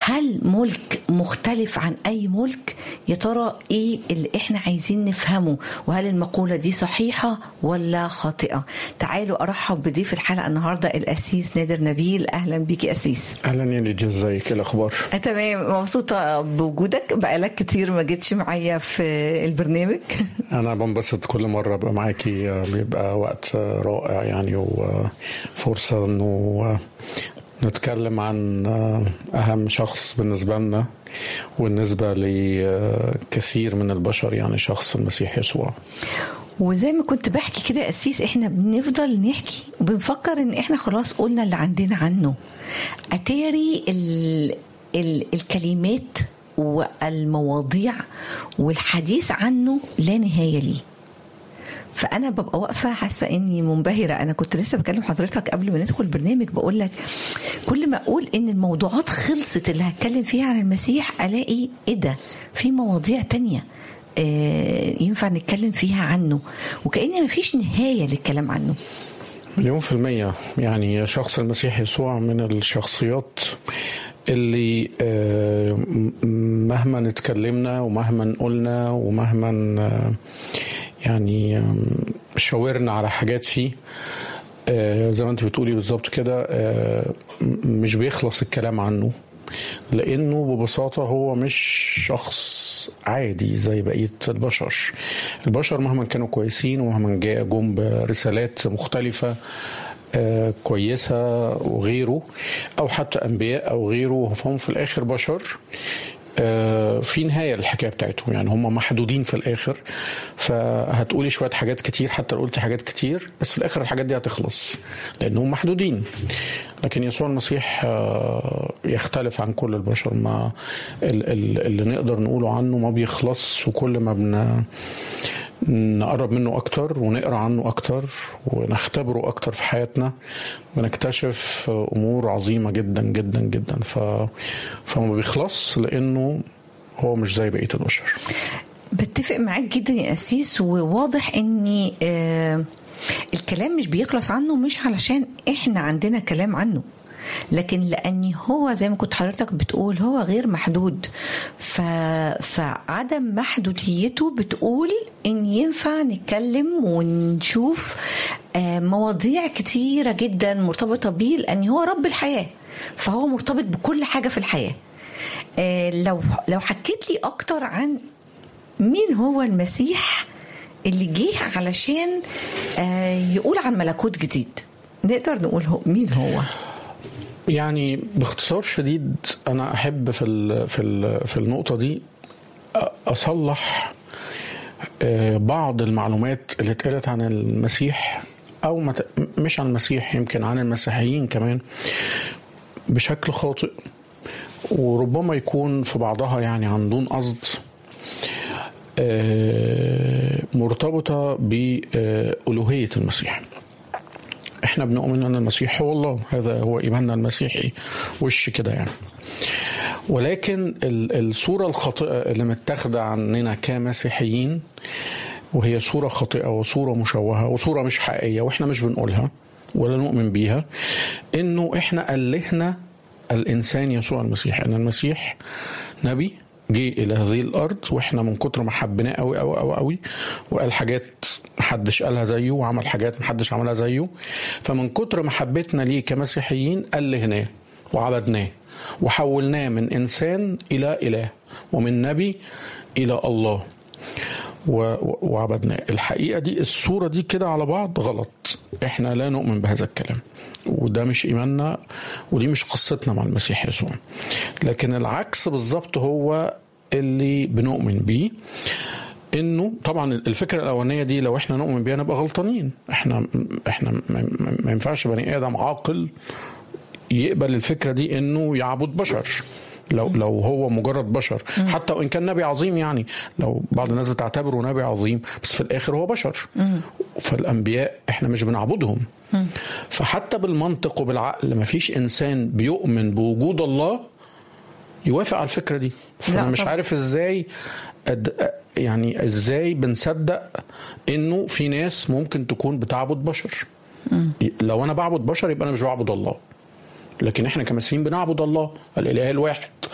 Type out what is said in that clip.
هل ملك مختلف عن اي ملك يا ترى ايه اللي احنا عايزين نفهمه وهل المقوله دي صحيحه ولا خاطئه تعالوا ارحب بضيف الحلقه النهارده الاسيس نادر نبيل اهلا بيكي اسيس اهلا يا ليديا ازيك ايه الاخبار آه، تمام مبسوطه بوجودك بقالك كتير ما جيتش معايا في البرنامج انا بنبسط كل مره ابقى معاكي آه، بيبقى وقت آه، رائع يعني وفرصه انه آه، نتكلم عن آه، اهم شخص بالنسبه لنا وبالنسبه لكثير من البشر يعني شخص المسيح يسوع وزي ما كنت بحكي كده يا اسيس احنا بنفضل نحكي وبنفكر ان احنا خلاص قلنا اللي عندنا عنه اتاري ال ال الكلمات والمواضيع والحديث عنه لا نهايه ليه فانا ببقى واقفه حاسه اني منبهره انا كنت لسه بكلم حضرتك قبل ما ندخل البرنامج بقول لك كل ما اقول ان الموضوعات خلصت اللي هتكلم فيها عن المسيح الاقي ايه ده في مواضيع تانية آه، ينفع نتكلم فيها عنه وكأن مفيش نهاية للكلام عنه مليون في المية يعني شخص المسيح يسوع من الشخصيات اللي آه، م- مهما نتكلمنا ومهما قلنا ومهما آه، يعني آم، شاورنا على حاجات فيه آه، زي ما انت بتقولي بالظبط كده آه، م- مش بيخلص الكلام عنه لانه ببساطه هو مش شخص عادي زي بقيه البشر البشر مهما كانوا كويسين ومهما جاء جم برسالات مختلفه آه، كويسه وغيره او حتى انبياء او غيره فهم في الاخر بشر آه، في نهايه للحكايه بتاعتهم يعني هم محدودين في الاخر فهتقولي شويه حاجات كتير حتى لو قلتي حاجات كتير بس في الاخر الحاجات دي هتخلص لانهم محدودين لكن يسوع المسيح آه، يختلف عن كل البشر ما ال- ال- اللي نقدر نقوله عنه ما بيخلص وكل ما بن نقرب منه اكتر ونقرا عنه اكتر ونختبره اكتر في حياتنا بنكتشف امور عظيمه جدا جدا جدا ف فما بيخلص لانه هو مش زي بقيه البشر بتفق معاك جدا يا أسيس وواضح اني آه الكلام مش بيخلص عنه مش علشان احنا عندنا كلام عنه لكن لاني هو زي ما كنت حضرتك بتقول هو غير محدود ف... فعدم محدوديته بتقول ان ينفع نتكلم ونشوف آه مواضيع كتيره جدا مرتبطه بيه لان هو رب الحياه فهو مرتبط بكل حاجه في الحياه آه لو لو حكيت لي اكتر عن مين هو المسيح اللي جه علشان آه، يقول عن ملكوت جديد نقدر نقول هو مين هو يعني باختصار شديد انا احب في ال في ال في النقطه دي أ- اصلح آه، بعض المعلومات اللي اتقالت عن المسيح او ما ت- مش عن المسيح يمكن عن المسيحيين كمان بشكل خاطئ وربما يكون في بعضها يعني عن دون قصد آه، مرتبطه بألوهية المسيح احنا بنؤمن ان المسيح هو الله هذا هو ايماننا المسيحي وش كده يعني ولكن ال- الصورة الخاطئة اللي متاخدة عننا كمسيحيين وهي صورة خاطئة وصورة مشوهة وصورة مش حقيقية واحنا مش بنقولها ولا نؤمن بيها انه احنا ألهنا الانسان يسوع المسيح ان المسيح نبي جه الى هذه الارض واحنا من كتر ما حبيناه قوي قوي قوي قوي وقال حاجات محدش قالها زيه وعمل حاجات محدش عملها زيه فمن كتر محبتنا ليه كمسيحيين ألهناه وعبدناه وحولناه من انسان الى اله ومن نبي الى الله و- و- وعبدناه الحقيقه دي الصوره دي كده على بعض غلط احنا لا نؤمن بهذا الكلام وده مش ايماننا ودي مش قصتنا مع المسيح يسوع لكن العكس بالظبط هو اللي بنؤمن بيه انه طبعا الفكره الاولانيه دي لو احنا نؤمن بيها نبقى غلطانين احنا احنا ما- ما ما ينفعش بني ادم عاقل يقبل الفكره دي انه يعبد بشر لو لو هو مجرد بشر حتى وان كان نبي عظيم يعني لو بعض الناس بتعتبره نبي عظيم بس في الاخر هو بشر فالانبياء احنا مش بنعبدهم فحتى بالمنطق وبالعقل ما فيش انسان بيؤمن بوجود الله يوافق على الفكره دي فانا لا مش طبعا. عارف ازاي أد... يعني ازاي بنصدق انه في ناس ممكن تكون بتعبد بشر لو انا بعبد بشر يبقى انا مش بعبد الله لكن احنا كمسيحيين بنعبد الله الاله الواحد